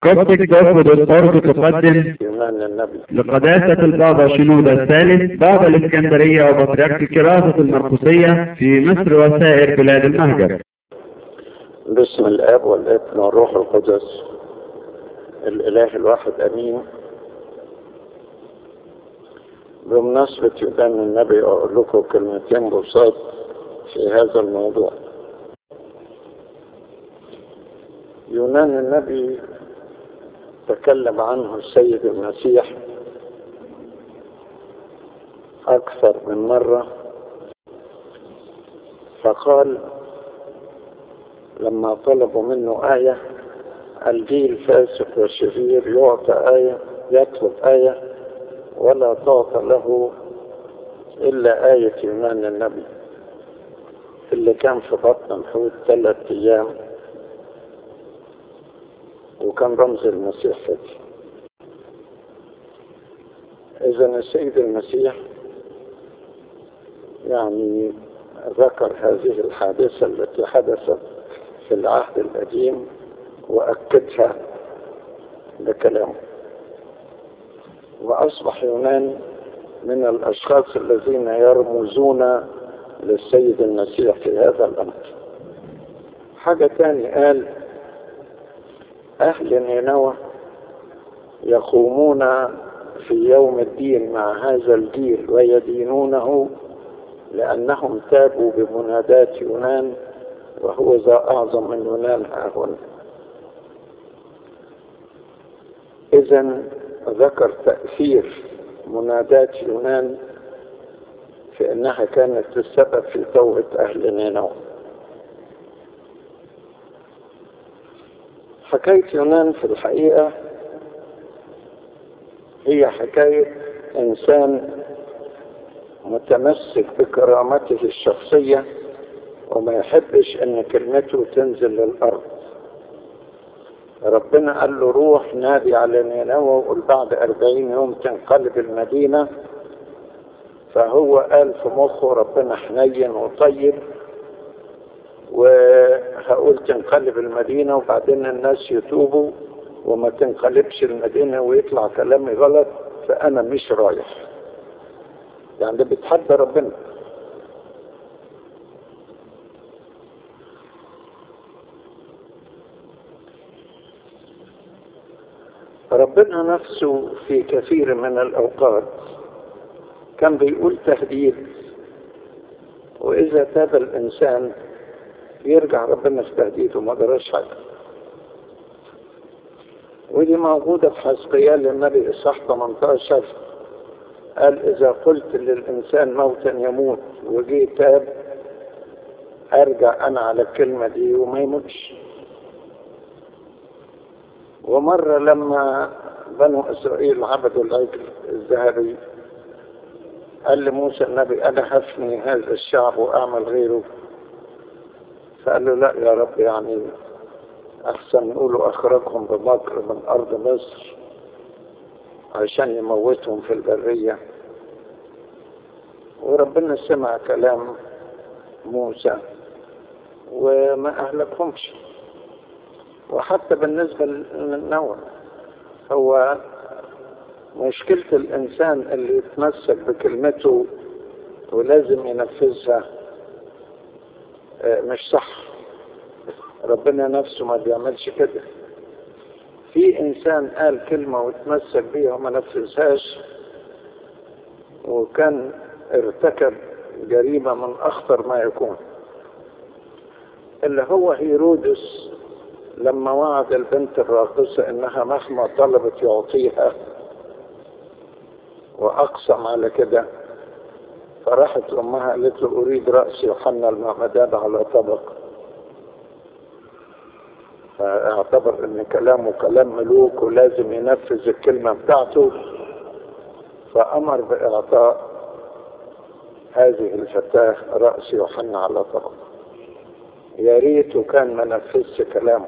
كوبتك دوت أورج تقدم إيمان النبي لقداسة البابا شنودة الثالث بابا الإسكندرية وبطريرك كراسة المرقسية في مصر وسائر بلاد المهجر باسم الآب والابن والروح القدس الإله الواحد أمين بمناسبة يونان النبي أقول لكم كلمتين بساط في هذا الموضوع يونان النبي تكلم عنه السيد المسيح أكثر من مرة فقال لما طلبوا منه آية الجيل فاسق وشرير يعطى آية يطلب آية ولا تعطى له إلا آية إيمان النبي اللي كان في بطن الحوت ثلاث أيام وكان رمز المسيح فتي إذا السيد المسيح يعني ذكر هذه الحادثة التي حدثت في العهد القديم وأكدها بكلامه وأصبح يونان من الأشخاص الذين يرمزون للسيد المسيح في هذا الأمر حاجة تاني قال أهل نينوى يقومون في يوم الدين مع هذا الجيل ويدينونه لأنهم تابوا بمنادات يونان وهو ذا أعظم من يونان ها هنا إذا ذكر تأثير منادات يونان في أنها كانت السبب في توبة أهل نينوى حكاية يونان في الحقيقة هي حكاية إنسان متمسك بكرامته الشخصية وما يحبش ان كلمته تنزل للارض ربنا قال له روح نادي على نينوى وقول بعد أربعين يوم تنقلب المدينة فهو قال في مخه ربنا حنين وطيب وهقول تنقلب المدينة وبعدين الناس يتوبوا وما تنقلبش المدينة ويطلع كلامي غلط فأنا مش رايح يعني ده بيتحدى ربنا ربنا نفسه في كثير من الأوقات كان بيقول تهديد وإذا تاب الإنسان يرجع ربنا في تهديده ما جراش حاجة ودي موجودة في حزقيال النبي إصحاح 18 قال إذا قلت للإنسان موتا يموت وجي تاب أرجع أنا على الكلمة دي وما يموتش ومرة لما بنو إسرائيل عبدوا العجل الذهبي قال لموسى النبي أنا هفني هذا الشعب وأعمل غيره فقال له لا يا رب يعني أحسن نقولوا أخرجهم بمكر من أرض مصر عشان يموتهم في البرية وربنا سمع كلام موسى وما أهلكهمش وحتى بالنسبة للنوع هو مشكلة الإنسان اللي يتمسك بكلمته ولازم ينفذها مش صح ربنا نفسه ما بيعملش كده في إنسان قال كلمة وتمسك بيها وما نفذهاش وكان ارتكب جريمة من أخطر ما يكون اللي هو هيرودس لما وعد البنت الراقصة انها مهما طلبت يعطيها واقسم على كده فراحت امها قالت له اريد رأس يوحنا المعمدان على طبق فاعتبر ان كلامه كلام ملوك ولازم ينفذ الكلمة بتاعته فامر باعطاء هذه الفتاة رأس يوحنا على طبق يا ريته كان ما نفذش كلامه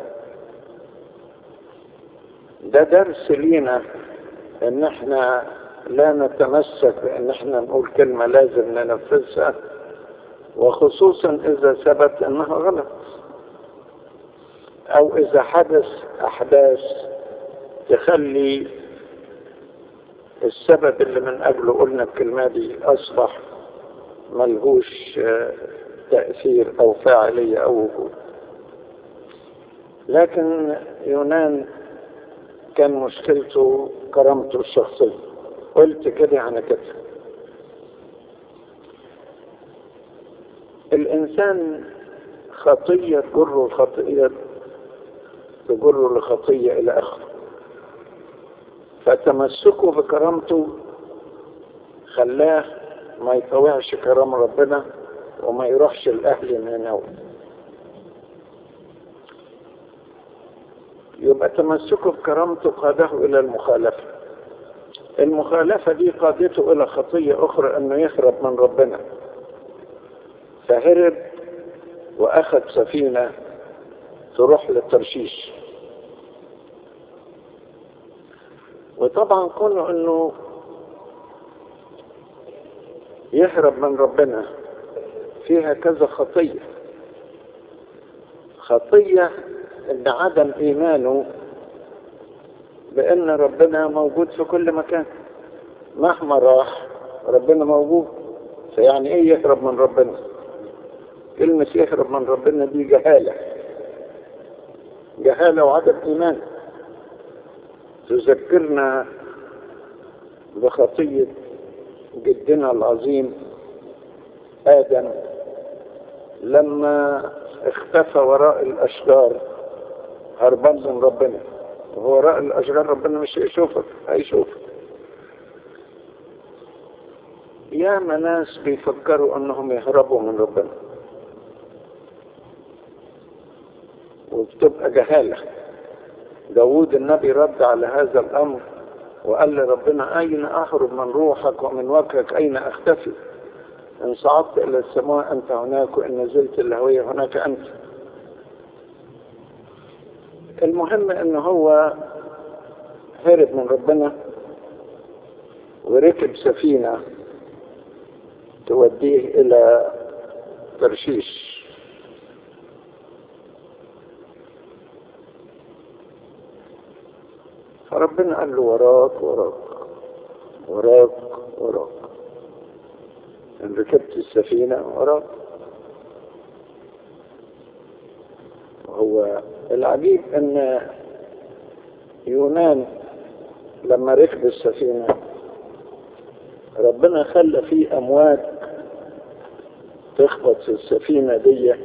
ده درس لينا ان احنا لا نتمسك بان احنا نقول كلمة لازم ننفذها وخصوصا اذا ثبت انها غلط او اذا حدث احداث تخلي السبب اللي من أجله قلنا الكلمة دي أصبح ملهوش تأثير أو فاعلية أو وجود لكن يونان كان مشكلته كرامته الشخصية قلت كده يعني كده الإنسان خطية تجره الخطية تجره لخطية إلى آخره فتمسكه بكرامته خلاه ما يطوعش كرام ربنا وما يروحش الأهل نينوى يبقى تمسكه بكرامته قاده إلى المخالفة المخالفة دي قادته إلى خطية أخرى أنه يهرب من ربنا فهرب وأخذ سفينة تروح للترشيش وطبعا كونه أنه يهرب من ربنا فيها كذا خطية خطية ان عدم ايمانه بان ربنا موجود في كل مكان مهما راح ربنا موجود فيعني ايه يهرب من ربنا كلمة يهرب من ربنا دي جهالة جهالة وعدم ايمان تذكرنا بخطية جدنا العظيم آدم لما اختفى وراء الأشجار هربان من ربنا وهو وراء الأشجار ربنا مش هيشوفك هيشوفك ياما ناس بيفكروا انهم يهربوا من ربنا وبتبقى جهالة داود النبي رد على هذا الأمر وقال لربنا أين أهرب من روحك ومن وجهك أين أختفي إن صعدت إلى السماء أنت هناك وإن نزلت الهوية هناك أنت المهم إن هو هرب من ربنا وركب سفينة توديه إلى ترشيش فربنا قال له وراك وراك وراك وراك إن ركبت السفينة وراك هو العجيب أن يونان لما ركب السفينة ربنا خلى فيه أمواج تخبط في السفينة دي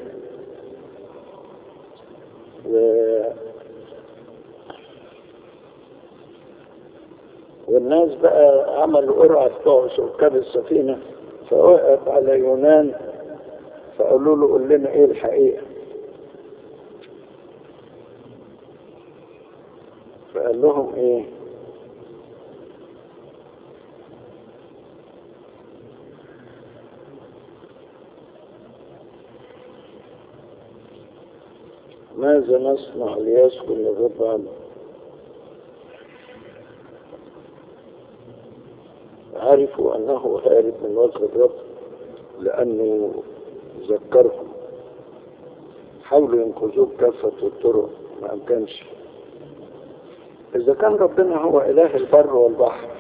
و والناس بقى عملوا قرعة بتوع سكان السفينة فوقف على يونان فقالوا له قول لنا ايه الحقيقة فقال لهم ايه ماذا نصنع ليسكن الرب عنه عرفوا أنه هارب من وجه الرب لأنه ذكرهم حاولوا ينقذوه بكافة الطرق ما أمكنش إذا كان ربنا هو إله البر والبحر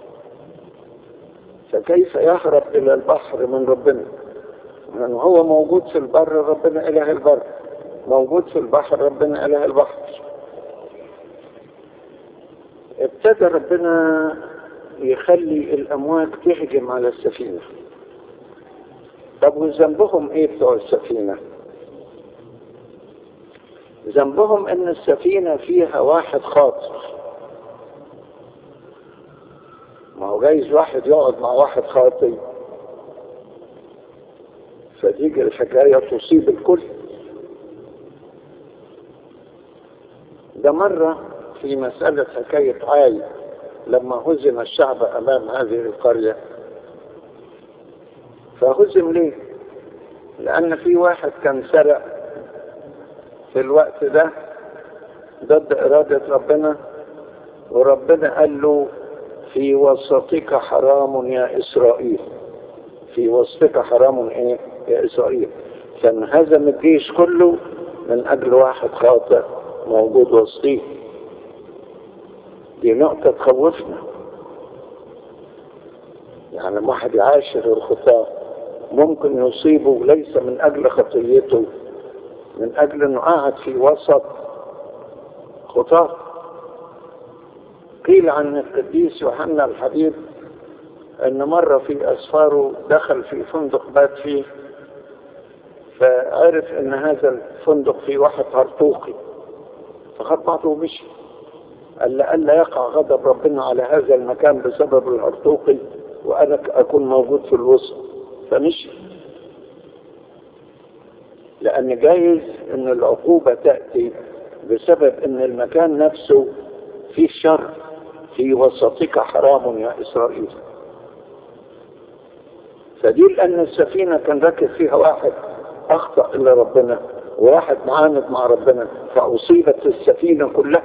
فكيف يهرب إلى البحر من ربنا يعني هو موجود في البر ربنا إله البر موجود في البحر ربنا إله البحر ابتدى ربنا يخلي الأمواج تهجم على السفينة طب وذنبهم ايه بتوع السفينة ذنبهم ان السفينة فيها واحد خاطر ما هو جايز واحد يقعد مع واحد خاطي فتيجي الحكاية تصيب الكل ده مرة في مسألة حكاية عاي لما هزم الشعب أمام هذه القرية فهزم ليه لأن في واحد كان سرق في الوقت ده ضد إرادة ربنا وربنا قال له في وسطك حرام يا إسرائيل في وسطك حرام إيه يا إسرائيل فانهزم الجيش كله من أجل واحد خاطئ موجود وسطيه دي نقطة تخوفنا يعني واحد يعاشر الخطاة ممكن يصيبه ليس من أجل خطيته من أجل أنه قاعد في وسط خطاة قيل عن القديس يوحنا الحبيب أن مرة في أسفاره دخل في فندق بات فيه فعرف أن هذا الفندق فيه واحد هرطوقي فخد بعضه ومشي قال لألا يقع غضب ربنا على هذا المكان بسبب الهرطوقي وأنا أكون موجود في الوسط فمشي لأن جايز أن العقوبة تأتي بسبب أن المكان نفسه فيه شر في وسطك حرام يا إسرائيل فدي لأن السفينة كان راكب فيها واحد أخطأ إلى ربنا وواحد معاند مع ربنا فأصيبت السفينة كلها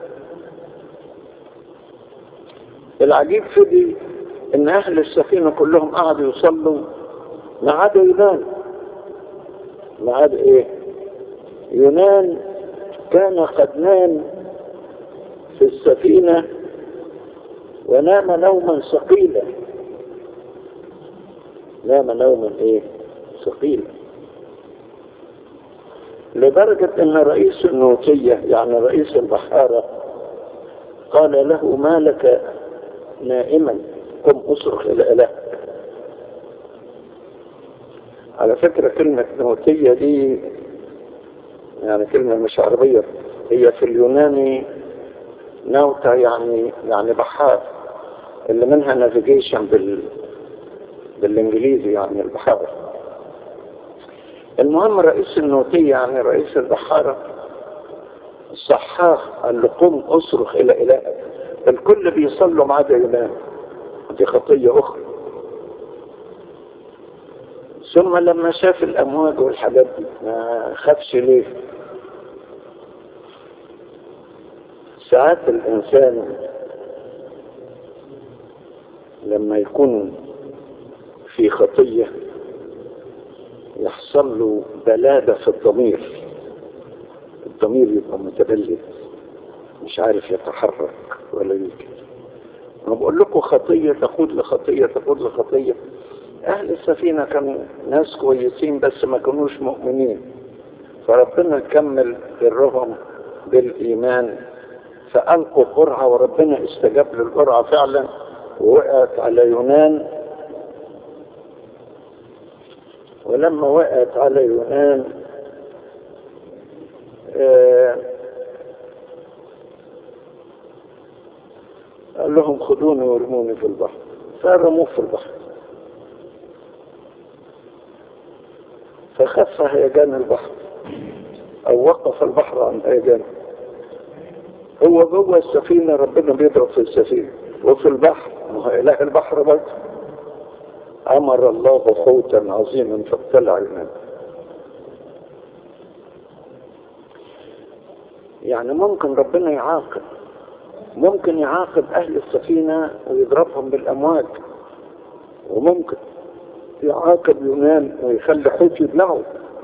العجيب في دي ان اهل السفينة كلهم قعدوا يصلوا ما عدا يونان ما عدا ايه يونان كان قد نام في السفينة ونام نوما ثقيلا نام نوما ايه ثقيلا لدرجة ان رئيس النوتية يعني رئيس البحارة قال له ما لك نائما قم اصرخ الى اله على فكرة كلمة نوتية دي يعني كلمة مش عربية هي في اليوناني نوتا يعني يعني بحار اللي منها نافيجيشن بال بالانجليزي يعني البحارة المهم رئيس النوتية يعني رئيس البحارة صحاه قال له قم اصرخ الى الهك الكل بيصلوا ما عدا يونان دي خطية أخرى ثم لما شاف الأمواج والحاجات دي ما خافش ليه ساعات الإنسان لما يكون في خطية يحصل له بلادة في الضمير الضمير يبقى متبلد مش عارف يتحرك ولا يمكن أنا بقول لكم خطية تقود لخطية تقود لخطية أهل السفينة كانوا ناس كويسين بس ما كانوش مؤمنين فربنا كمل برهم بالإيمان فألقوا قرعة وربنا استجاب للقرعة فعلا ووقعت على يونان ولما وقعت على يونان آه قال لهم خذوني وارموني في البحر فرموه في البحر فخف هيجان البحر او وقف البحر عن هيجانه هو جوه السفينة ربنا بيضرب في السفينة وفي البحر ما هو إله البحر برضه أمر الله حوتا عظيما فابتلع الماء يعني ممكن ربنا يعاقب ممكن يعاقب أهل السفينة ويضربهم بالأمواج وممكن يعاقب يونان ويخلي حوت يبلعه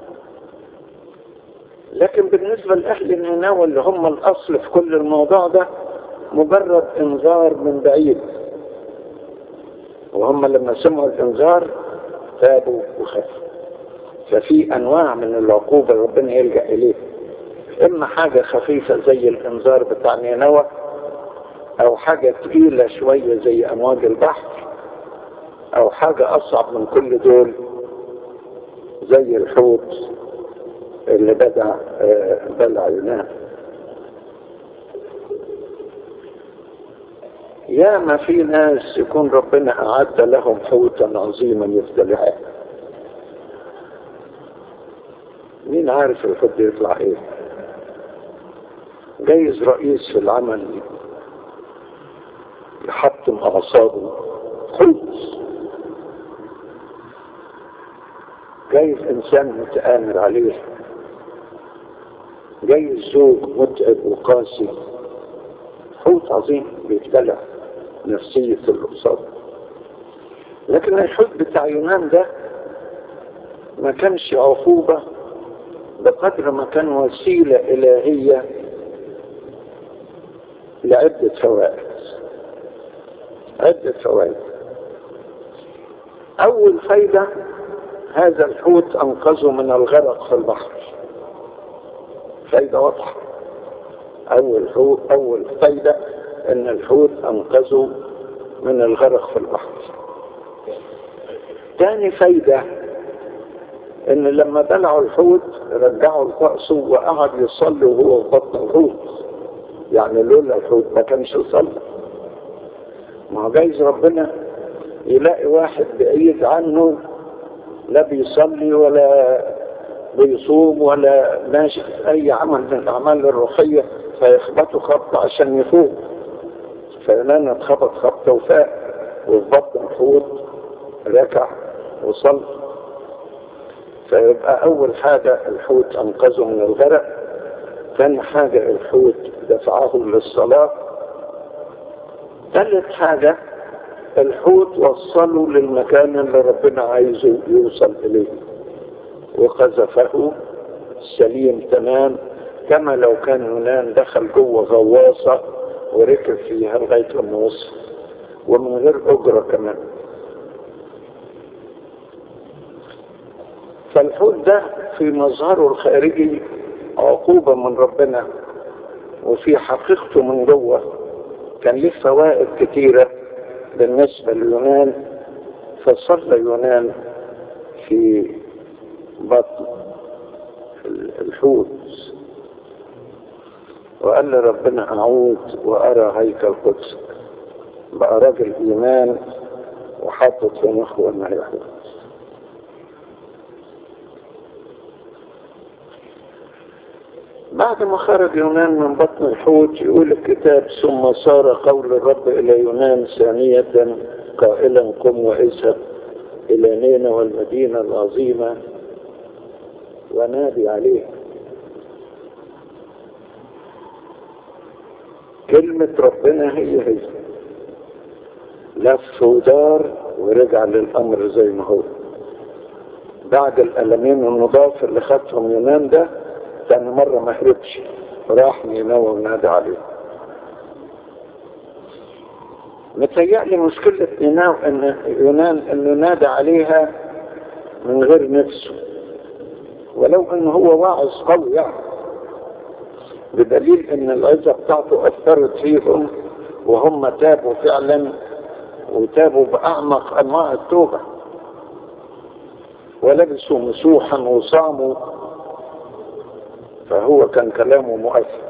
لكن بالنسبة لأهل نينوى اللي هم الأصل في كل الموضوع ده مجرد إنذار من بعيد وهم لما سمعوا الإنذار تابوا وخافوا ففي أنواع من العقوبة ربنا يلجأ إليه إما حاجة خفيفة زي الإنذار بتاع نينوى أو حاجة تقيلة شوية زي أمواج البحر أو حاجة أصعب من كل دول زي الحوت اللي بدع بلع يونان يا ما في ناس يكون ربنا أعد لهم حوتا عظيما يفتلحه مين عارف الحوت يطلع ايه جايز رئيس في العمل يحطم أعصابه حوت جايز إنسان متآمر عليه جايز زوج متعب وقاسي حوت عظيم بيبتلع نفسية الأقصاد لكن الحوت بتاع يونان ده ما كانش عقوبة بقدر ما كان وسيلة إلهية لعدة فوائد عدة فوائد أول فايدة هذا الحوت أنقذه من الغرق في البحر فايدة واضحة أول حوت أول فايدة إن الحوت أنقذه من الغرق في البحر تاني فايدة إن لما بلعوا الحوت رجعوا لرأسه وقعد يصلي وهو في بطن الحوت يعني لولا الحوت ما كانش يصلي ما هو جايز ربنا يلاقي واحد بعيد عنه لا بيصلي ولا بيصوم ولا ماشي في اي عمل من الاعمال الروحيه فيخبطه خبطه عشان يفوق فلان اتخبط خبطه وفاق وفي بطن الحوت ركع وصلى فيبقى اول حاجه الحوت انقذه من الغرق ثاني حاجه الحوت دفعه للصلاه ثالث حاجه الحوت وصله للمكان اللي ربنا عايزه يوصل إليه وقذفه سليم تمام كما لو كان يونان دخل جوه غواصة وركب فيها لغاية لما وصل ومن غير أجرة كمان فالحوت ده في مظهره الخارجي عقوبة من ربنا وفي حقيقته من جوه كان له فوائد كتيره بالنسبة ليونان فصلى يونان في بطن الحوت وقال لربنا أعود وأرى هيكل قدسك بقى راجل إيمان وحاطط في مخه أنه هيحوت بعد ما خرج يونان من بطن الحوت يقول الكتاب ثم صار قول الرب إلى يونان ثانية قائلا قم واذهب إلى نينوى والمدينة العظيمة ونادي عليها كلمة ربنا هي هي لف ودار ورجع للأمر زي ما هو بعد الألمين النضاف اللي خدهم يونان ده تاني مرة ما هربش راح نينوى ونادى عليه متهيألي مشكلة نينوى ان يونان انه نادى عليها من غير نفسه ولو انه هو واعظ قوي يعني بدليل ان العزة بتاعته اثرت فيهم وهم تابوا فعلا وتابوا باعمق انواع التوبة ولبسوا مسوحا وصاموا فهو كان كلامه مؤثر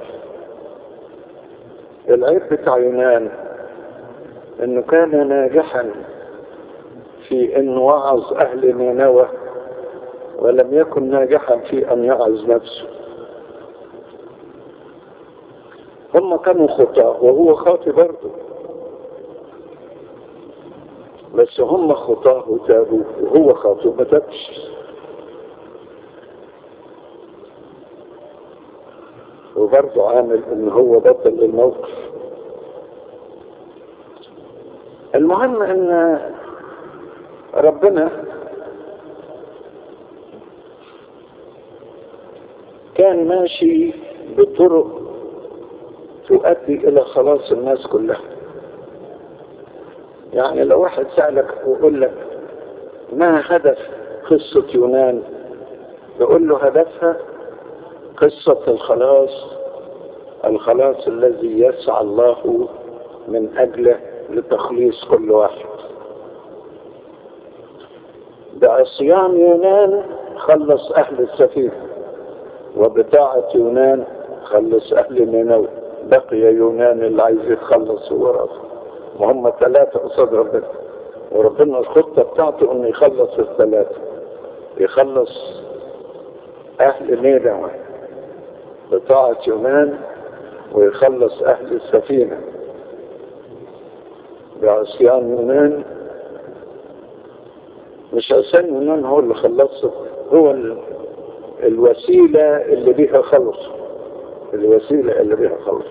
العيب بتاع يونان انه كان ناجحا في ان وعظ اهل نينوى ولم يكن ناجحا في ان يعظ نفسه هم كانوا خطاة وهو خاطي برضه بس هم خطاه وتابوا وهو خاطئ ما تابش وبرضه عامل ان هو بطل للموقف المهم ان ربنا كان ماشي بطرق تؤدي الى خلاص الناس كلها يعني لو واحد سألك ويقول لك ما هدف قصة يونان يقول له هدفها قصة الخلاص الخلاص الذي يسعى الله من أجله لتخليص كل واحد بعصيان يونان خلص أهل السفينة وبطاعة يونان خلص أهل نينوى بقي يونان اللي عايز يتخلص هو راسه وهم ثلاثة قصاد ربنا وربنا الخطة بتاعته انه يخلص الثلاثة يخلص اهل نينوى بطاعة يونان ويخلص اهل السفينة بعصيان يونان مش عشان يونان هو اللي خلصه هو ال... الوسيلة اللي بيها خلص الوسيلة اللي بيها خلص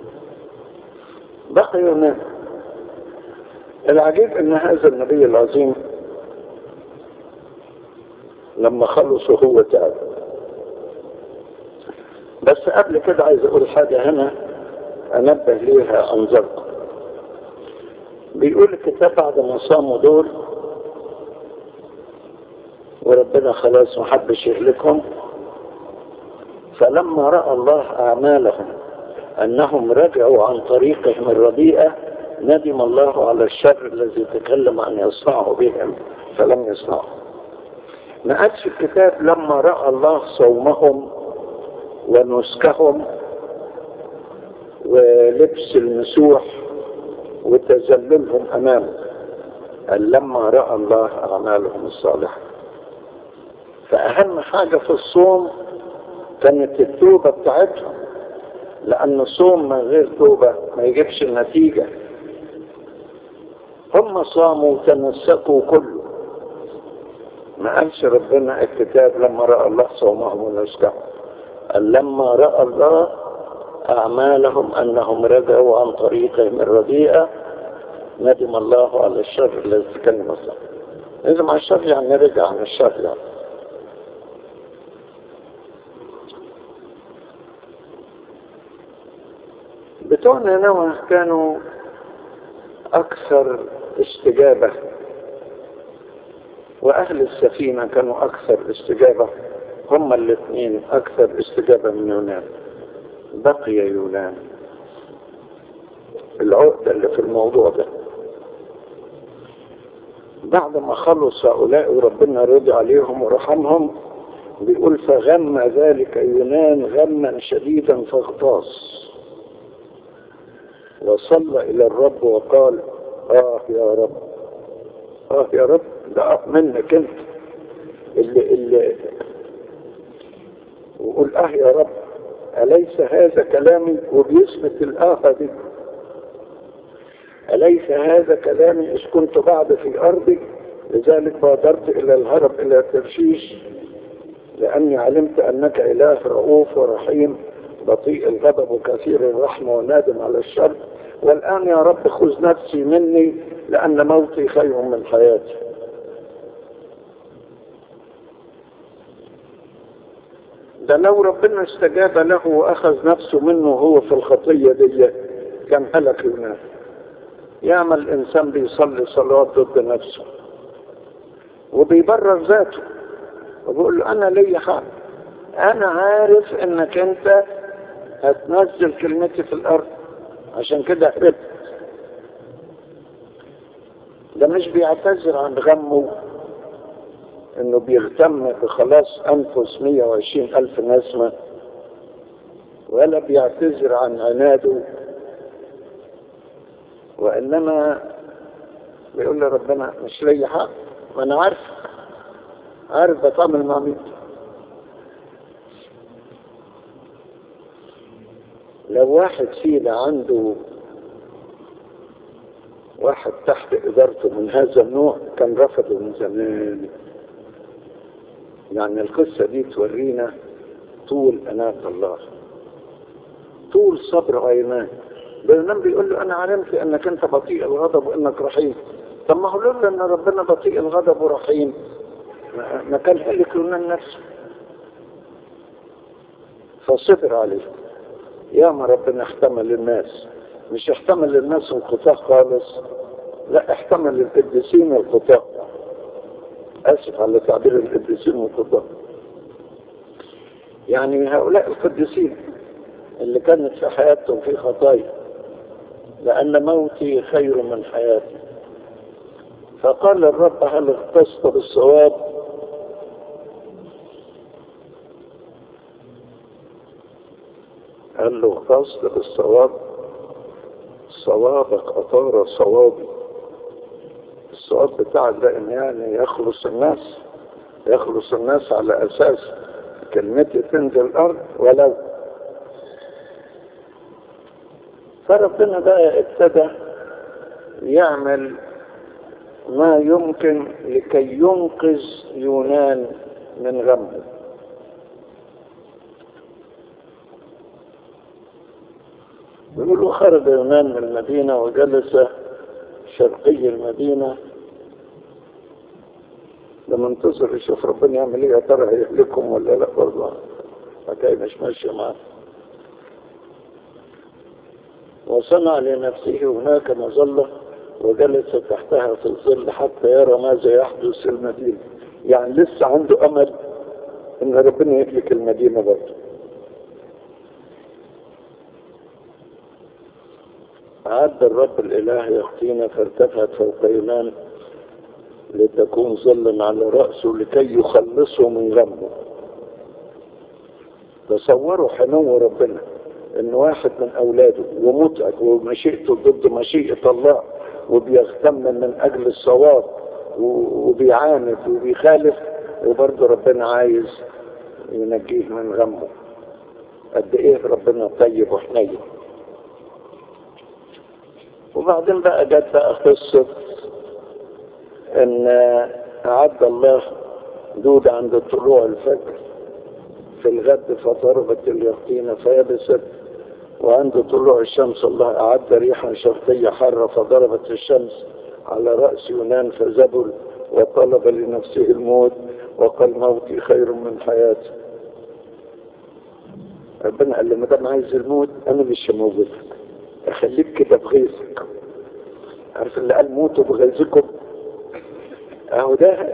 بقي يونان العجيب ان هذا النبي العظيم لما خلصوا هو تعب بس قبل كده عايز اقول حاجة هنا انبه ليها انظركم بيقول الكتاب بعد ما صاموا دول وربنا خلاص ما حبش يهلكهم فلما راى الله اعمالهم انهم رجعوا عن طريقهم الرديئه ندم الله على الشر الذي تكلم عن يصنعه بهم فلم يصنعه ما قالش الكتاب لما راى الله صومهم ونسكهم ولبس المسوح وتذللهم امامه قال لما راى الله اعمالهم الصالحه فاهم حاجه في الصوم كانت التوبه بتاعتهم لان الصوم من غير توبه ما يجيبش النتيجه هم صاموا وتمسكوا كله ما قالش ربنا الكتاب لما راى الله صومهم ونسكهم قال لما راى الله اعمالهم انهم رجعوا عن طريقهم الرديئه ندم الله على الشر الذي تكلم الله ندم على الشر يعني رجع عن الشر يعني بتوع نينوى كانوا أكثر استجابة وأهل السفينة كانوا أكثر استجابة هما الاثنين أكثر استجابة من يونان بقي يونان العقدة اللي في الموضوع ده بعد ما خلص هؤلاء وربنا رضي عليهم ورحمهم بيقول فغم ذلك يونان غما شديدا فاغتاظ وصلى إلى الرب وقال آه يا رب آه يا رب ده آه منك أنت اللي اللي وقول آه يا رب أليس هذا كلامي وبيثبت الآه دي أليس هذا كلامي إذ كنت بعد في أرضك لذلك بادرت إلى الهرب إلى ترشيش لأني علمت أنك إله رؤوف ورحيم بطيء الغضب وكثير الرحمة ونادم على الشر والآن يا رب خذ نفسي مني لأن موتي خير من حياتي ده لو ربنا استجاب له وأخذ نفسه منه وهو في الخطية دي كان هلك يونان يعمل الإنسان بيصلي صلوات ضد نفسه وبيبرر ذاته وبيقول له أنا ليا حق أنا عارف إنك أنت هتنزل كلمتي في الأرض عشان كده هربت ده مش بيعتذر عن غمه انه بيهتم بخلاص انفس 120 الف نسمة ولا بيعتذر عن عناده وانما بيقول لربنا مش لي حق ما انا عارف عارف بتعمل مع مين لو واحد فينا عنده واحد تحت إدارته من هذا النوع كان رفضه من زمان يعني القصة دي تورينا طول أناة الله طول صبر عيناه بينما بيقول له أنا علمت أنك أنت بطيء الغضب وأنك رحيم طب ما هو لولا أن ربنا بطيء الغضب ورحيم ما كان هلك يونان نفسه فصبر عليه يا ما ربنا احتمل الناس مش احتمل الناس الخطاة خالص لا احتمل القديسين الخطاة اسف على تعبير القديسين الخطاة يعني هؤلاء القديسين اللي كانت في حياتهم في خطايا لأن موتي خير من حياتي فقال الرب هل اختصت بالصواب قال له اختصت بالصواب صوابك أطار صوابي الصواب بتاعك ده ان يعني يخلص الناس يخلص الناس على اساس كلمتي تنزل الارض ولو فربنا بقى ابتدى يعمل ما يمكن لكي ينقذ يونان من غمه يقولوا خرج يونان من المدينة وجلس شرقي المدينة لما انتصر يشوف ربنا يعمل ايه يا ترى هيهلكهم ولا لا برضه حكاية مش ماشية معاه وصنع لنفسه هناك مظلة وجلس تحتها في الظل حتى يرى ماذا يحدث في المدينة يعني لسه عنده أمل إن ربنا يهلك المدينة برضه أعد الرب الإله يخطينا فارتفعت فوق يونان لتكون ظلا على رأسه لكي يخلصه من غمه تصوروا حنو ربنا ان واحد من اولاده ومتعب ومشيئته ضد مشيئة الله وبيغتم من اجل الصواب وبيعاند وبيخالف وبرضه ربنا عايز ينجيه من غمه قد ايه ربنا طيب وحنين وبعدين بقى جت بقى قصة ان اعد الله دود عند طلوع الفجر في الغد فضربت اليقطين فيبست وعند طلوع الشمس الله أعد ريحا شرقية حارة فضربت الشمس على رأس يونان فزبل وطلب لنفسه الموت وقال موتي خير من حياتي ربنا قال له ما دام عايز الموت انا مش هموتك اخليك كده بغيظك عارف اللي قال موتوا بغيظكم اهو ده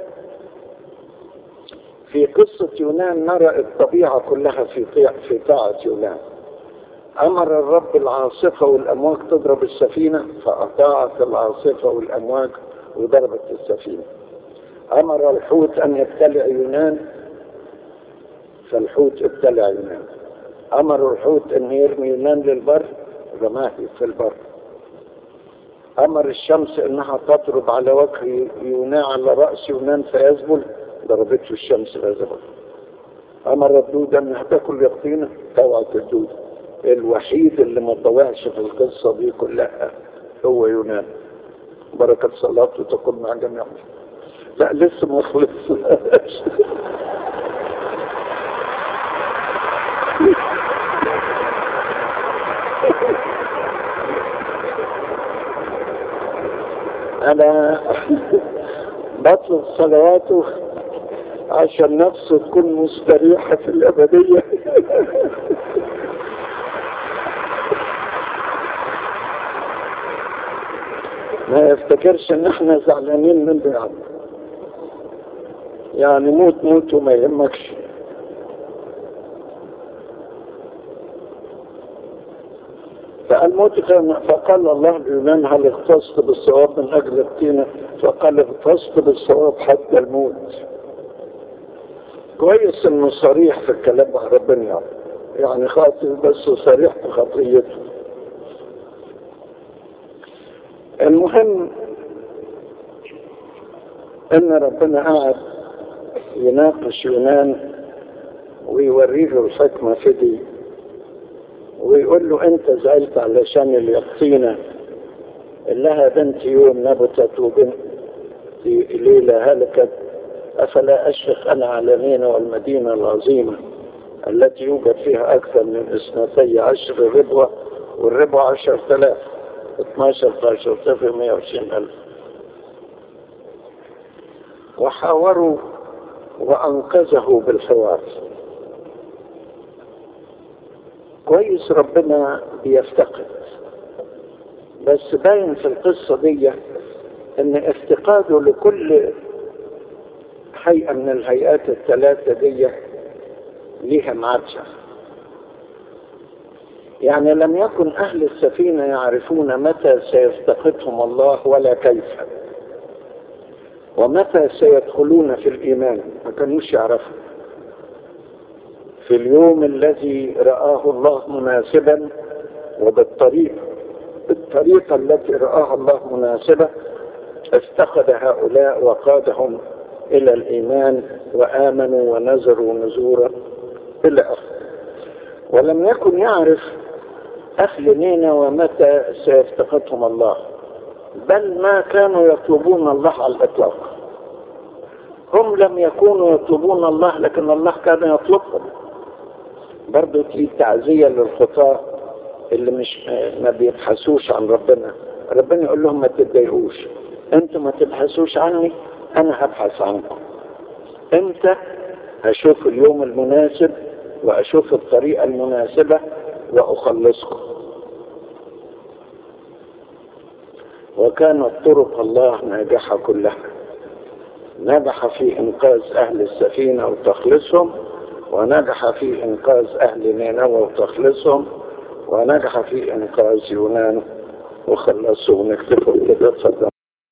في قصة يونان نرى الطبيعة كلها في في طاعة يونان أمر الرب العاصفة والأمواج تضرب السفينة فأطاعت العاصفة والأمواج وضربت السفينة أمر الحوت أن يبتلع يونان فالحوت ابتلع يونان أمر الحوت أن يرمي يونان للبر رماه في البر أمر الشمس أنها تضرب على وجه يونان على رأس يونان فيذبل ضربته الشمس فيذبل أمر الدود أنها تاكل يقطينة طوعت الدود الوحيد اللي ما طوعش في القصة دي كلها هو يونان بركة صلاته تكون مع جميع لا لسه ما خلصناش انا بطلب صلواته عشان نفسه تكون مستريحة في الأبدية ما يفتكرش ان احنا زعلانين من بعض يعني موت موت وما يهمكش فالموت كان فقال الله اليونان هل اختصت بالصواب من اجل الطينه فقال اختصت بالصواب حتى الموت كويس انه صريح في الكلام مع ربنا يعني, يعني خاطر بس صريح في خطيته المهم ان ربنا قاعد يناقش يونان ويوريه له الحكمة في دي ويقول له انت زعلت علشان اليقطينة اللي لها بنت يوم نبتت وبنت ليلة هلكت أفلا أشفق أنا على مينا والمدينة العظيمة التي يوجد فيها أكثر من اثنتي عشر ربوة والربوة عشر ثلاث 12 في 10 صفر 120 ألف وحاوروا وأنقذه بالحوار كويس ربنا بيفتقد بس باين في القصة دي ان افتقاده لكل هيئة من الهيئات الثلاثة دي ليها معجة يعني لم يكن أهل السفينة يعرفون متى سيفتقدهم الله ولا كيف ومتى سيدخلون في الإيمان ما كانوش يعرفوا في اليوم الذي رآه الله مناسبا وبالطريقة بالطريقة التي رآها الله مناسبة افتقد هؤلاء وقادهم إلى الإيمان وآمنوا ونزروا نزورا إلى آخره ولم يكن يعرف أهل نينا ومتى سيفتقدهم الله بل ما كانوا يطلبون الله على الإطلاق هم لم يكونوا يطلبون الله لكن الله كان يطلبهم برضو في تعزية للخطاة اللي مش ما بيبحثوش عن ربنا ربنا يقول لهم ما تتضايقوش انتوا ما تبحثوش عني انا هبحث عنكم انت هشوف اليوم المناسب واشوف الطريقة المناسبة واخلصكم وكانت طرق الله ناجحة كلها نجح في إنقاذ أهل السفينة وتخلصهم ونجح في إنقاذ أهل نينوى وتخلصهم ونجح في إنقاذ يونان وخلصهم نكتفوا كده تصدق